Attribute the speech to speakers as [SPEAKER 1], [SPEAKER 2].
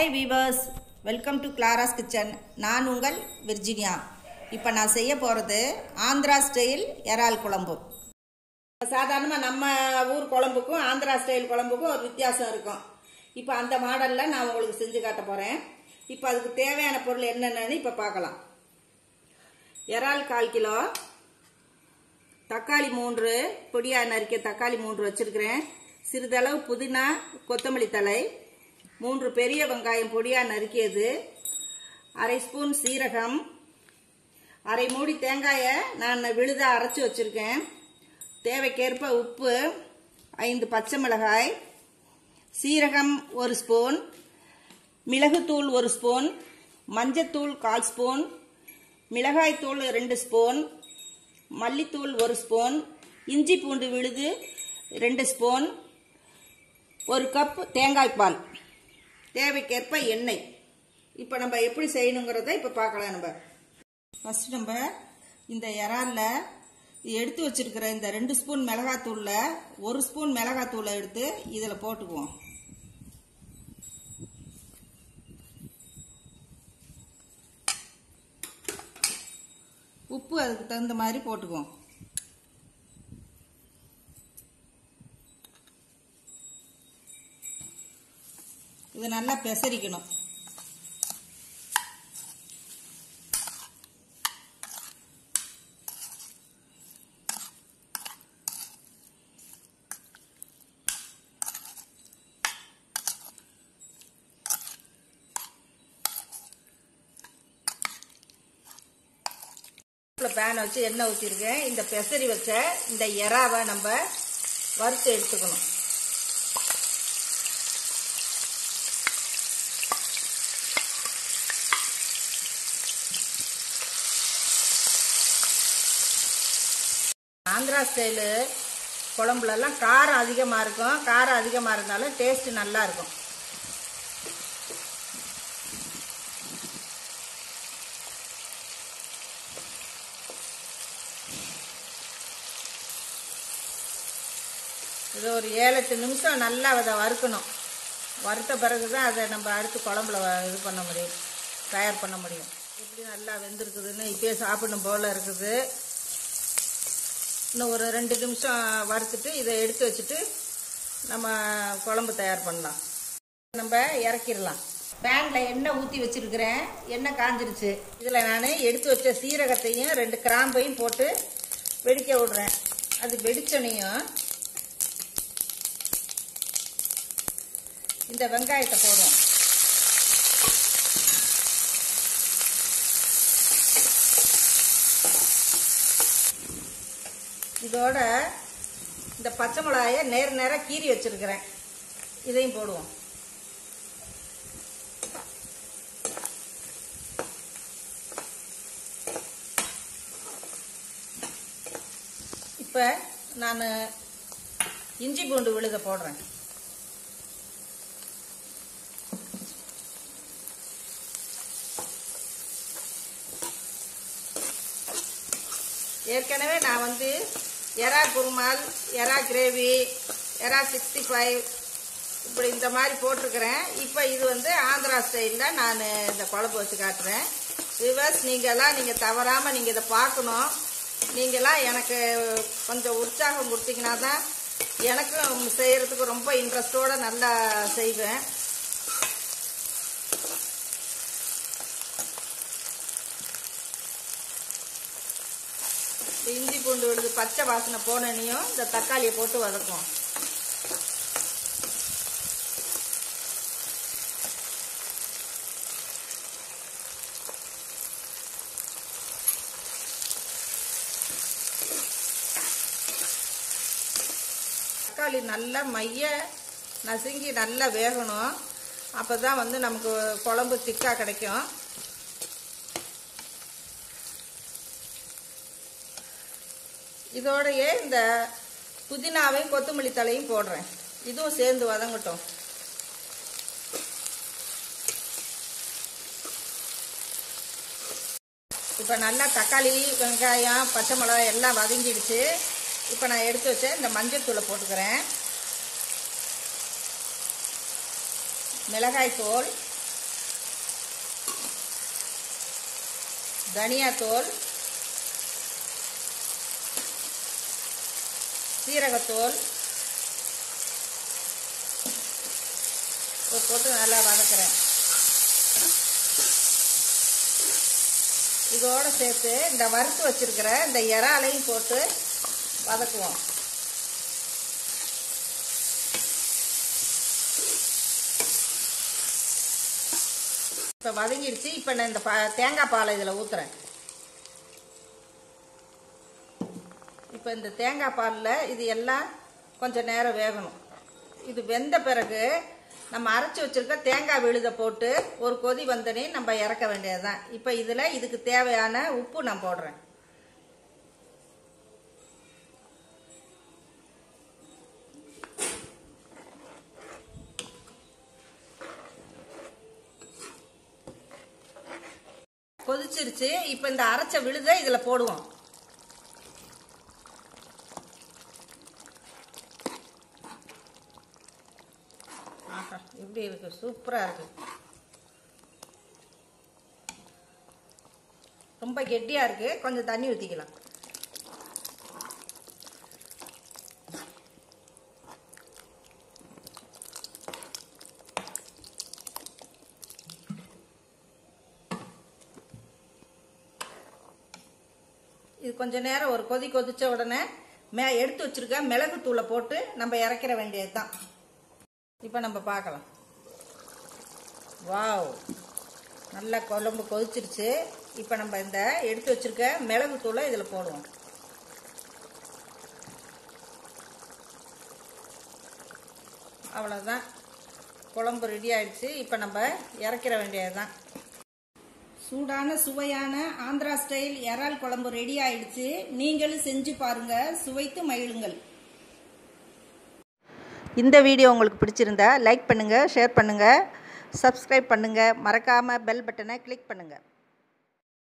[SPEAKER 1] hi viewers welcome to Clara's kitchen நான் உங்கள் Virginia இப்போ நான் செய்ய போகிறது ஆந்திரா ஸ்டைல் இறால் குழம்பு சாதாரணமாக நம்ம ஊர் குழம்புக்கும் ஆந்திரா ஸ்டைல் குழம்புக்கும் ஒரு வித்தியாசம் இருக்கும் இப்போ அந்த மாடலில் நான் உங்களுக்கு செஞ்சு காட்ட போகிறேன் இப்போ அதுக்கு தேவையான பொருள் என்னென்னு இப்போ பார்க்கலாம் இறால் கால் கிலோ தக்காளி மூன்று பொடியாக நறுக்கிய தக்காளி மூன்று வச்சிருக்கிறேன் சிறிதளவு புதினா கொத்தமல்லி தழை மூன்று பெரிய வெங்காயம் பொடியாக நறுக்கியது அரை ஸ்பூன் சீரகம் அரை மூடி தேங்காயை நான் விழுதா அரைச்சி வச்சிருக்கேன் தேவைக்கேற்ப உப்பு ஐந்து பச்சை மிளகாய் சீரகம் ஒரு ஸ்பூன் மிளகுத்தூள் ஒரு ஸ்பூன் மஞ்சத்தூள் கால் ஸ்பூன் மிளகாய்த்தூள் ரெண்டு ஸ்பூன் மல்லித்தூள் ஒரு ஸ்பூன் இஞ்சி பூண்டு விழுது ரெண்டு ஸ்பூன் ஒரு கப் தேங்காய் பால் தேவைக்கேற்ப எண்ணெய் இப்போ நம்ம எப்படி செய்யணுங்கிறத இப்போ பார்க்கலாம் நம்ம ஃபஸ்ட் நம்ம இந்த இறாலில் எடுத்து வச்சிருக்கிற இந்த ரெண்டு ஸ்பூன் மிளகாத்தூளில் ஒரு ஸ்பூன் மிளகாத்தூளை எடுத்து இதில் போட்டுக்குவோம் உப்பு அதுக்கு தகுந்த மாதிரி போட்டுக்குவோம் இது நல்லா பெசரிக்கணும் பேன் வச்சு எண்ணெய் ஊற்றிருக்கேன் இந்த பெசரி வச்ச இந்த எறாவை நம்ம வறுத்து எடுத்துக்கணும் ஆந்திரா ஸ்டைலு குழம்புலலாம் காரம் அதிகமாக இருக்கும் காரம் அதிகமாக இருந்தாலும் டேஸ்ட் நல்லா இருக்கும் இது ஒரு ஏழு எட்டு நிமிஷம் நல்லா அதை வறுக்கணும் வறுத்த பிறகு தான் அதை நம்ம அடுத்து குழம்புல வ- இது பண்ண முடியும் தயார் பண்ண முடியும் எப்படி நல்லா வெந்திருக்குதுன்னு இப்பயே சாப்பிடணும் போல இருக்குது இன்னும் ஒரு ரெண்டு நிமிஷம் வறுத்துட்டு இதை எடுத்து வச்சுட்டு நம்ம குழம்பு தயார் பண்ணலாம் நம்ம இறக்கிடலாம் பேனில் எண்ணெய் ஊற்றி வச்சிருக்கிறேன் எண்ணெய் காஞ்சிருச்சு இதில் நான் எடுத்து வச்ச சீரகத்தையும் ரெண்டு கிராம்பையும் போட்டு வெடிக்க விடுறேன் அது வெடிச்சனையும் இந்த வெங்காயத்தை போடுவோம் இதோட இந்த பச்சை மிளகாயை நேர் நேராக கீறி வச்சிருக்கிறேன் இதையும் போடுவோம் இப்போ நான் இஞ்சி பூண்டு விழுத போடுறேன் ஏற்கனவே நான் வந்து எறா குருமால் எறா கிரேவி எறா சிக்ஸ்டி ஃபைவ் இப்படி இந்த மாதிரி போட்டிருக்கிறேன் இப்போ இது வந்து ஆந்திரா ஸ்டைலில் நான் இந்த குழம்பு வச்சு காட்டுறேன் விவர்ஸ் நீங்கள்லாம் நீங்கள் தவறாமல் நீங்கள் இதை பார்க்கணும் நீங்கள்லாம் எனக்கு கொஞ்சம் உற்சாகம் கொடுத்தீங்கன்னா தான் எனக்கும் செய்கிறதுக்கு ரொம்ப இன்ட்ரெஸ்டோடு நல்லா செய்வேன் இந்த இஞ்சி பூண்டு விழுது பச்சை வாசனை போனனையும் இந்த தக்காளியை போட்டு வதக்கும் தக்காளி நல்லா மைய நசுங்கி நல்லா வேகணும் அப்போ தான் வந்து நமக்கு குழம்பு திக்காக கிடைக்கும் இதோடயே இந்த புதினாவையும் கொத்தமல்லி தலையும் போடுறேன் இதுவும் சேர்ந்து வதங்கட்டும் இப்போ நல்லா தக்காளி வெங்காயம் பச்சை மிளகாய் எல்லாம் வதங்கிடுச்சு இப்போ நான் எடுத்து வச்ச இந்த மஞ்சள் தூளை போட்டுக்கிறேன் மிளகாய் தூள் தனியாத்தூள் சீரகத்தூள் போட்டு நல்லா வதக்குறேன் இதோடு சேர்த்து இந்த வறுத்து வச்சிருக்கிற இந்த இறாலையும் போட்டு வதக்குவோம் இப்போ வதங்கிடுச்சு இப்போ நான் இந்த பா தேங்காய் பாலை இதில் ஊற்றுறேன் இப்போ இந்த தேங்காய் பாலில் இது எல்லாம் கொஞ்சம் நேரம் வேகணும் இது வெந்த பிறகு நம்ம அரைச்சி வச்சிருக்க தேங்காய் விழுத போட்டு ஒரு கொதி வந்தனே நம்ம இறக்க வேண்டியது தான் இப்போ இதில் இதுக்கு தேவையான உப்பு நான் போடுறேன் கொதிச்சிருச்சு இப்போ இந்த அரைச்ச விழுத இதில் போடுவோம் ஆஹா எப்படி இருக்கு சூப்பராக இருக்கு ரொம்ப கெட்டியாக இருக்கு கொஞ்சம் தண்ணி ஊற்றிக்கலாம் இது கொஞ்ச நேரம் ஒரு கொதி கொதிச்ச உடனே மே எடுத்து வச்சிருக்க மிளகு தூளை போட்டு நம்ம இறக்கிற வேண்டியது தான் இப்போ நம்ம பார்க்கலாம் வாவ் நல்லா குழம்பு கொதிச்சிருச்சு இப்போ நம்ம இந்த எடுத்து வச்சிருக்க மிளகு தூளை இதில் போடுவோம் அவ்வளோதான் குழம்பு ரெடி ஆயிடுச்சு இப்போ நம்ம இறக்கிற வேண்டியது தான் சூடான சுவையான ஆந்திரா ஸ்டைல் இறால் குழம்பு ரெடி ஆயிடுச்சு நீங்களும் செஞ்சு பாருங்க சுவைத்து மகிழுங்கள் இந்த வீடியோ உங்களுக்கு பிடிச்சிருந்தா லைக் பண்ணுங்கள் ஷேர் பண்ணுங்கள் சப்ஸ்கிரைப் பண்ணுங்கள் மறக்காமல் பெல் பட்டனை கிளிக் பண்ணுங்கள்